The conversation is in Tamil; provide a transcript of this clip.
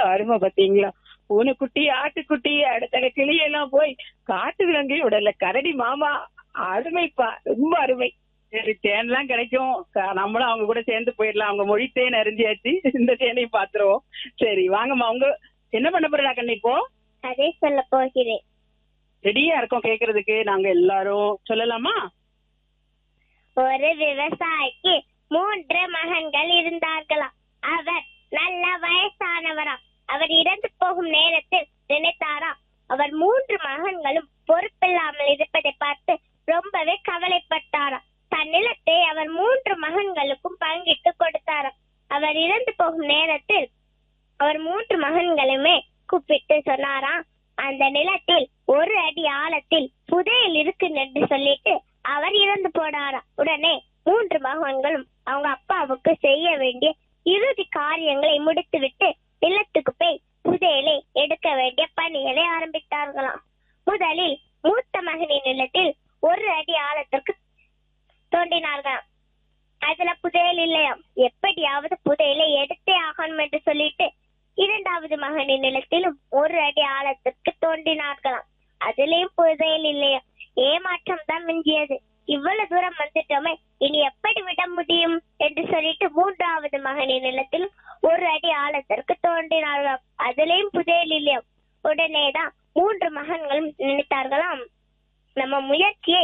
எவ்வளவு அருமை பாத்தீங்களா பூனைக்குட்டி ஆட்டுக்குட்டி அடுத்த கிளியெல்லாம் போய் காட்டு விலங்கையும் விடல கரடி மாமா அருமைப்பா ரொம்ப அருமை சரி தேன்லாம் கிடைக்கும் க- நம்மளும் அவங்க கூட சேர்ந்து போயிடலாம் அவங்க மொழி தேன் அறிஞ்சியாச்சு இந்த தேனையும் பாத்துருவோம் சரி வாங்கம்மா உங்க என்ன பண்ண போறா கண்ணு இப்போ கதை சொல்ல போகிறேன் ரெடியா இருக்கோம் கேக்குறதுக்கு நாங்க எல்லாரும் சொல்லலாமா ஒரு விவசாயிக்கு மூன்று மகன்கள் இருந்தார்களாம் அவர் நல்ல வயசானவராம் அவர் இறந்து போகும் நேரத்தில் நினைத்தாராம் அவர் மூன்று மகன்களும் பொறுப்பில்லாமல் இருப்பதை பார்த்து ரொம்பவே கவலைப்பட்டாராம் தன் நிலத்தை அவர் மூன்று மகன்களுக்கும் பங்கிட்டு கொடுத்தாராம் அவர் இறந்து போகும் நேரத்தில் அவர் மூன்று மகன்களுமே கூப்பிட்டு சொன்னாராம் அந்த நிலத்தில் ஒரு அடி ஆழத்தில் புதையல் இருக்கு என்று சொல்லிட்டு அவர் இறந்து போனாராம் உடனே மூன்று மகன்களும் அவங்க அப்பாவுக்கு செய்ய வேண்டிய இறுதி காரியங்களை முடித்துவிட்டு நிலத்துக்கு போய் புதையலை எடுக்க வேண்டிய பணிகளை ஆரம்பித்தார்களாம் முதலில் மூத்த மகனின் நிலத்தில் ஒரு அடி ஆழத்திற்கு தோண்டினார்களாம் அதுல புதையல் இல்லையாம் எப்படியாவது புதையலை எடுத்தே ஆகணும் என்று சொல்லிட்டு இரண்டாவது மகனின் நிலத்திலும் ஒரு அடி ஆழத்திற்கு தோண்டினார்களாம் அதிலேயும் புதையல் இல்லையா ஏமாற்றம் தான் மிஞ்சியது இவ்வளவு தூரம் வந்துட்டோமே இனி எப்படி விட முடியும் என்று சொல்லிட்டு மூன்றாவது மகனின் நிலத்திலும் ஒரு அடி ஆழத்திற்கு தோண்டினார்களாம் அதிலேயும் புதையல் இல்லையாம் உடனேதான் மூன்று மகன்களும் நினைத்தார்களாம் நம்ம முயற்சியை